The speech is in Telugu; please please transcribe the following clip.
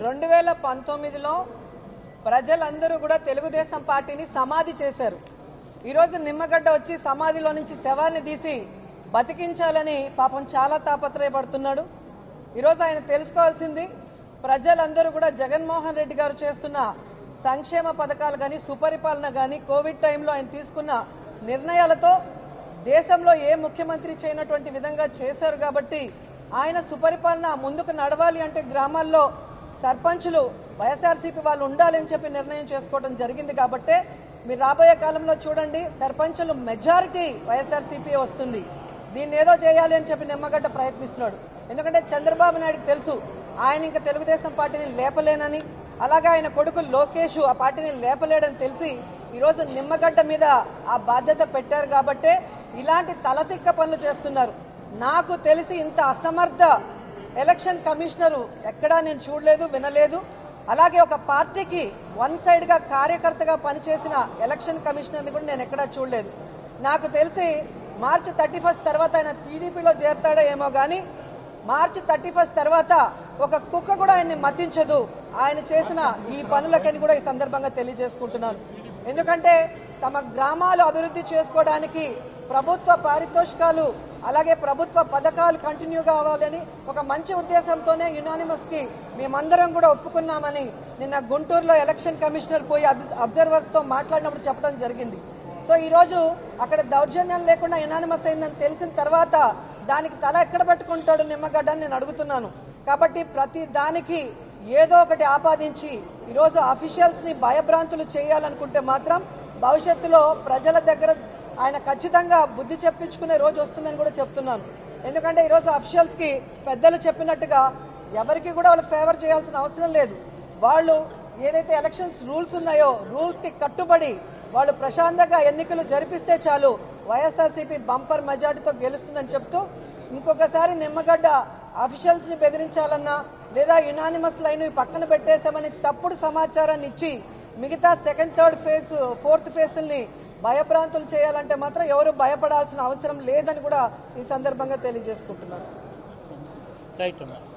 రెండు వేల పంతొమ్మిదిలో ప్రజలందరూ కూడా తెలుగుదేశం పార్టీని సమాధి చేశారు ఈరోజు నిమ్మగడ్డ వచ్చి సమాధిలో నుంచి శవాన్ని తీసి బతికించాలని పాపం చాలా తాపత్రయపడుతున్నాడు ఈరోజు ఆయన తెలుసుకోవాల్సింది ప్రజలందరూ కూడా జగన్మోహన్ రెడ్డి గారు చేస్తున్న సంక్షేమ పథకాలు కానీ సుపరిపాలన కానీ కోవిడ్ టైంలో ఆయన తీసుకున్న నిర్ణయాలతో దేశంలో ఏ ముఖ్యమంత్రి చేయనటువంటి విధంగా చేశారు కాబట్టి ఆయన సుపరిపాలన ముందుకు నడవాలి అంటే గ్రామాల్లో సర్పంచులు వైఎస్ఆర్సీపీ వాళ్ళు ఉండాలని చెప్పి నిర్ణయం చేసుకోవడం జరిగింది కాబట్టే మీరు రాబోయే కాలంలో చూడండి సర్పంచులు మెజారిటీ వైఎస్ఆర్సీపీ వస్తుంది దీన్ని ఏదో చేయాలి అని చెప్పి నిమ్మగడ్డ ప్రయత్నిస్తున్నాడు ఎందుకంటే చంద్రబాబు నాయుడుకి తెలుసు ఆయన ఇంకా తెలుగుదేశం పార్టీని లేపలేనని అలాగే ఆయన కొడుకు లోకేష్ ఆ పార్టీని లేపలేడని తెలిసి ఈరోజు నిమ్మగడ్డ మీద ఆ బాధ్యత పెట్టారు కాబట్టే ఇలాంటి తలతిక్క పనులు చేస్తున్నారు నాకు తెలిసి ఇంత అసమర్థ ఎలక్షన్ కమిషనరు ఎక్కడా నేను చూడలేదు వినలేదు అలాగే ఒక పార్టీకి వన్ సైడ్ గా కార్యకర్తగా పనిచేసిన ఎలక్షన్ కమిషనర్ని కూడా నేను ఎక్కడా చూడలేదు నాకు తెలిసి మార్చి థర్టీ ఫస్ట్ తర్వాత ఆయన టీడీపీలో చేరతాడో ఏమో కానీ మార్చి థర్టీ ఫస్ట్ తర్వాత ఒక కుక్క కూడా ఆయన్ని మతించదు ఆయన చేసిన ఈ పనులకని కూడా ఈ సందర్భంగా తెలియజేసుకుంటున్నాను ఎందుకంటే తమ గ్రామాలు అభివృద్ధి చేసుకోవడానికి ప్రభుత్వ పారితోషికాలు అలాగే ప్రభుత్వ పథకాలు కంటిన్యూ కావాలని ఒక మంచి ఉద్దేశంతోనే యునానిమస్ కి మేమందరం కూడా ఒప్పుకున్నామని నిన్న గుంటూరులో ఎలక్షన్ కమిషనర్ పోయి అబ్జర్వర్స్ తో మాట్లాడినప్పుడు చెప్పడం జరిగింది సో ఈ రోజు అక్కడ దౌర్జన్యం లేకుండా యునానిమస్ అయిందని తెలిసిన తర్వాత దానికి తల ఎక్కడ పెట్టుకుంటాడు నిమ్మగడ్డ అని నేను అడుగుతున్నాను కాబట్టి ప్రతి దానికి ఏదో ఒకటి ఆపాదించి ఈరోజు అఫీషియల్స్ ని భయభ్రాంతులు చేయాలనుకుంటే మాత్రం భవిష్యత్తులో ప్రజల దగ్గర ఆయన ఖచ్చితంగా బుద్ధి చెప్పించుకునే రోజు వస్తుందని కూడా చెప్తున్నాను ఎందుకంటే ఈరోజు అఫీషియల్స్ కి పెద్దలు చెప్పినట్టుగా ఎవరికి కూడా వాళ్ళు ఫేవర్ చేయాల్సిన అవసరం లేదు వాళ్ళు ఏదైతే ఎలక్షన్స్ రూల్స్ ఉన్నాయో రూల్స్ కి కట్టుబడి వాళ్ళు ప్రశాంతంగా ఎన్నికలు జరిపిస్తే చాలు వైఎస్ఆర్సీపీ బంపర్ మెజార్టీతో గెలుస్తుందని చెప్తూ ఇంకొకసారి నిమ్మగడ్డ అఫీషియల్స్ ని బెదిరించాలన్నా లేదా యునానిమస్ లైన్ పక్కన పెట్టేశామని తప్పుడు సమాచారాన్ని ఇచ్చి మిగతా సెకండ్ థర్డ్ ఫేజ్ ఫోర్త్ ఫేజ్ని భయభ్రాంతులు చేయాలంటే మాత్రం ఎవరు భయపడాల్సిన అవసరం లేదని కూడా ఈ సందర్భంగా తెలియజేసుకుంటున్నాను రైట్ అమ్మా